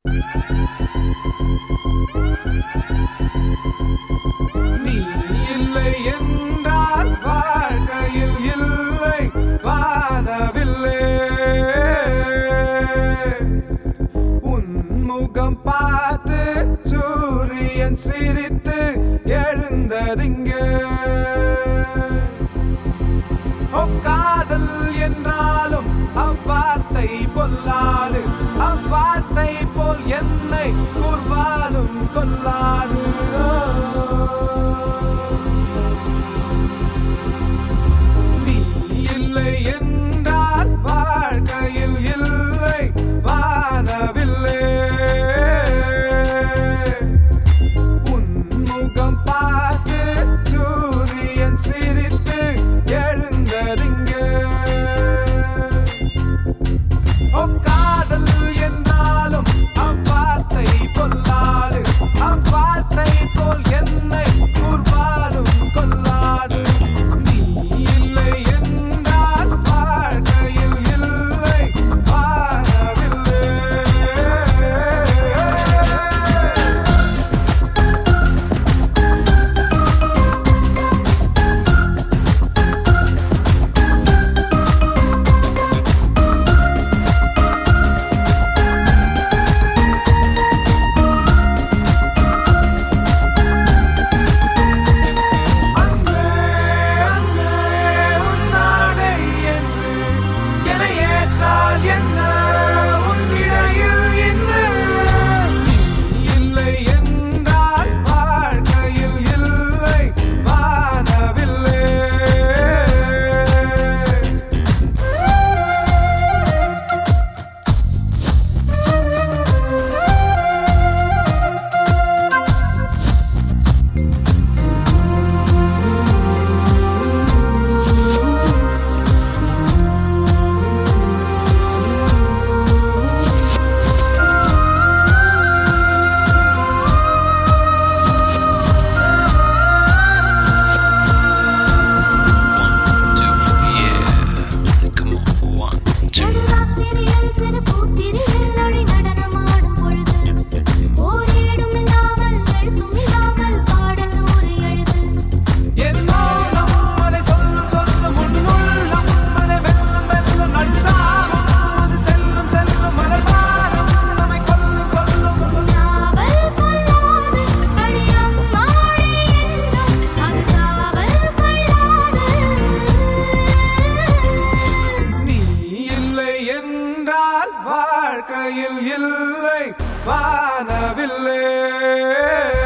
நீ இல்லை என்றால் வாழ்க்கையில் இல்லை வானவில்லை உன்முகம் பார்த்து சூரியன் சிரித்து எழுந்ததிங்கே ஓ காதல் என்றாலும் அவ்வார்த்தை பொல்லாது அவ்வார்த்தை போல் என்னை கூர்வாலும் கொல்லாது நீ இல்லை என்றால் வாழ்க்கையில் இல்லை வானவில்லை உன்முகம் பார்த்து சூரியன் சிரித்து எழுந்ததிங்கே ஓ காதல் என்றாலும் அவ்வார்த்தை பொல்லாது அவ்வார்த்தை போல் என்னை கூர்வாலும் கொல்லாது நீ இல்லை என்றால் வாழ்க்கையில் இல்லை வாழவில்லை அன்பே அன்பே உன்னாடை என்று என ஏற்றால் என்ன உன் இடையில் இன்று நீ இல்லை என்றால் வாழ்க்கையில் இல்லை வானவில்லை நடுராத்திரியில் சிறு பூத்திரியில் நொடி நடனமாடும் பொழுது ஓரேடும் இல்லாமல் எழுத்தும் இல்லாமல் பாடல் ஒரு எழுது என் மௌனம் அதை சொல்லும் சொல்லும் உன்னுள்ளம் அதை வெல்லும் வெல்லும் நடுசாகும் அது செல்லும் செல்லும் மலர்வாரம் நம்மை கொல்லும் கொல்லும் நாவல் கொள்ளாது அழியம் மாடி என்றும் அது நாவல் கொள்ளாது நீ இல்லை என்றால் வாழ்க்கையில் இல்லை வானவில்லை